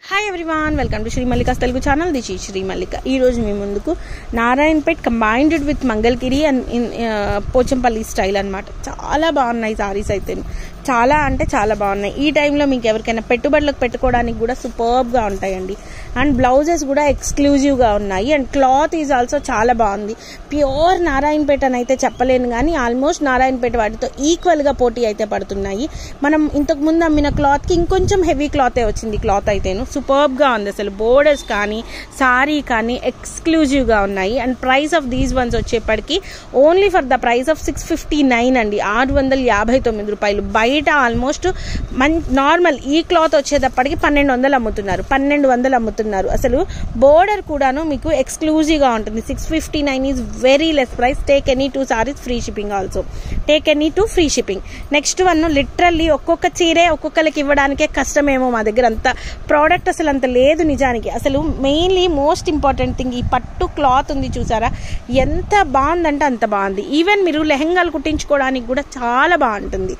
hi everyone welcome to Shri Mallika's Telugu channel this ఈ శ్రీ మల్లిక ఈ రోజు మీ ముందుకు Narayanpet combined with Mangalagiri and Pochampally style అన్నమాట చాలా బాగున్నాయి సారీస్ అయితే చాలా అంటే చాలా బాగున్నాయి ఈ టైంలో మీకు ఎవరికైనా పెట్టుబడులకు పెట్టుకోవడానికి కూడా సూపర్బ్గా ఉంటాయండి అండ్ బ్లౌజెస్ కూడా ఎక్స్క్లూజివ్గా ఉన్నాయి అండ్ క్లాత్ ఈజ్ ఆల్సో చాలా బాగుంది ప్యూర్ నారాయణపేట అని అయితే చెప్పలేను కానీ ఆల్మోస్ట్ నారాయణపేట వాటితో ఈక్వల్గా పోటీ అయితే పడుతున్నాయి మనం ఇంతకు ముందు అమ్మిన క్లాత్కి ఇంకొంచెం హెవీ క్లాతే వచ్చింది క్లాత్ అయితేను సూపర్బ్గా ఉంది అసలు బోర్డర్స్ కానీ సారీ కానీ ఎక్స్క్లూజివ్గా ఉన్నాయి and price of these ones వచ్చేప్పటికి only for the price of six fifty nine అండి ఆరు వందల యాభై తొమ్మిది రూపాయలు బయట ఆల్మోస్ట్ మన్ నార్మల్ ఈ క్లాత్ వచ్చేటప్పటికి పన్నెండు వందలు అమ్ముతున్నారు పన్నెండు వందలు అమ్ముతున్నారు అసలు బోర్డర్ కూడాను మీకు ఎక్స్క్లూజివ్గా ఉంటుంది six fifty nine is very less price take any two saris free shipping also take any two free shipping next one literally ఒక్కొక్క చీరే ఒక్కొక్కరికి ఇవ్వడానికే కష్టమేమో మా దగ్గర అంత ప్రోడక్ట్ అసలు అంత లేదు నిజానికి అసలు మెయిన్లీ మోస్ట్ ఇంపార్టెంట్ థింగ్ ఈ పట్టు క్లాత్ ఉంది చూసారా ఎంత బాగుందంటే అంత బాగుంది ఈవెన్ మీరు లెహంగాలు కుట్టించుకోవడానికి కూడా చాలా బాగుంటుంది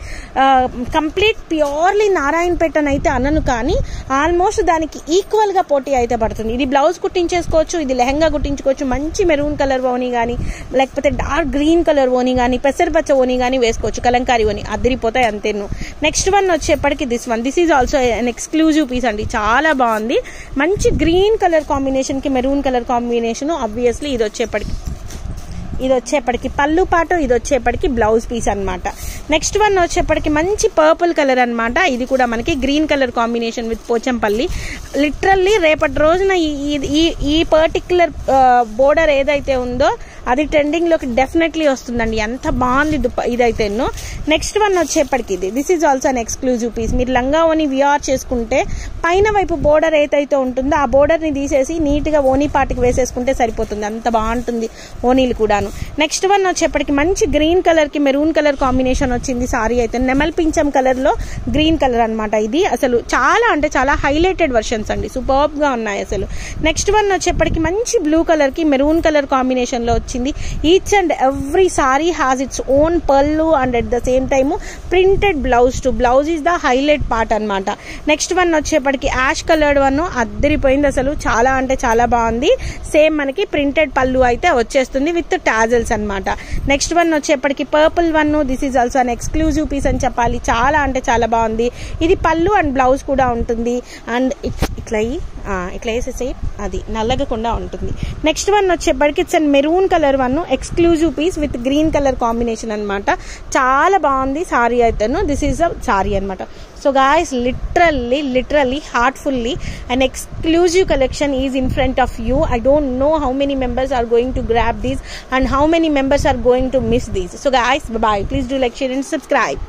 కంప్లీట్ ప్యూర్లీ నారాయణపేట అని అయితే అనను కానీ ఆల్మోస్ట్ దానికి ఈక్వల్గా పోటీ అయితే పడుతుంది ఇది బ్లౌజ్ కుట్టించేసుకోవచ్చు ఇది లెహంగా కుట్టించుకోవచ్చు మంచి మెరూన్ కలర్ ఓని కానీ లేకపోతే డార్క్ గ్రీన్ కలర్ ఓని కానీ పెసరపచ్చ ఓని కానీ వేసుకోవచ్చు కలంకారీ ఓని అదిరిపోతాయి అంతేను నెక్స్ట్ వన్ వచ్చేప్పటికి this one this is also an exclusive piece అండి చాలా బాగుంది మంచి గ్రీన్ కలర్ కాంబినేషన్కి మెరూన్ కలర్ కాంబినేషన్ ఆబ్వియస్లీ ఇది వచ్చేప్పటికి ఇది వచ్చేప్పటికి పళ్ళు పాటు ఇది వచ్చేప్పటికి బ్లౌజ్ పీస్ అనమాట నెక్స్ట్ వన్ వచ్చేప్పటికి మంచి పర్పుల్ కలర్ అనమాట ఇది కూడా మనకి green colour combination with Pochampally literally రేపటి రోజున ఈ ఈ పర్టిక్యులర్ బోర్డర్ ఏదైతే ఉందో అది ట్రెండింగ్లోకి డెఫినెట్లీ వస్తుందండి ఎంత బాగుంది దుప్ప ఇదైతే నెక్స్ట్ వన్ వచ్చేప్పటికి ఇది this is also an exclusive piece మీరు లంగా ఓని విఆర్ చేసుకుంటే పైన వైపు బోర్డర్ ఏదైతే ఉంటుందో ఆ బోర్డర్ని తీసేసి నీట్గా ఓనీ పాటికి వేసేసుకుంటే సరిపోతుంది అంత బాగుంటుంది ఓనీలు కూడాను నెక్స్ట్ వన్ వచ్చేప్పటికి మంచి గ్రీన్ కలర్కి మెరూన్ కలర్ కాంబినేషన్ వచ్చింది సారీ అయితే నెమల్ పించం కలర్లో గ్రీన్ కలర్ అనమాట ఇది అసలు చాలా అంటే చాలా హైలైటెడ్ వర్షన్స్ అండి సూపర్బ్గా ఉన్నాయి అసలు నెక్స్ట్ వన్ వచ్చేప్పటికి మంచి బ్లూ కలర్కి మెరూన్ కలర్ కాంబినేషన్లో వచ్చింది each and every sari has its own పళ్ళు and at the same time printed blouse to blouse is the highlight part అనమాట నెక్స్ట్ వన్ వచ్చేప్పటికి యాష్ కలర్డ్ వన్ అద్దరిపోయింది అసలు చాలా అంటే చాలా బాగుంది సేమ్ మనకి ప్రింటెడ్ పళ్ళు అయితే వచ్చేస్తుంది విత్ టాజల్స్ అనమాట నెక్స్ట్ వన్ వచ్చేప్పటికి purple one this is also an exclusive piece అని చెప్పాలి చాలా అంటే చాలా బాగుంది ఇది పళ్ళు అండ్ బ్లౌజ్ కూడా ఉంటుంది అండ్ ఇట్లా ఇట్లా వేసేసే అది నల్లగకుండా ఉంటుంది నెక్స్ట్ వన్ వచ్చేప్పటికి it's and maroon colour one exclusive piece with green colour combination అనమాట చాలా బాగుంది సారీ అయితేను దిస్ ఈజ్ అ సారీ అనమాట so guys literally literally heartfully and exclusive collection is in front of you I don't know how many members are going to grab these and how many members are going to miss these so guys bye bye please do like share and subscribe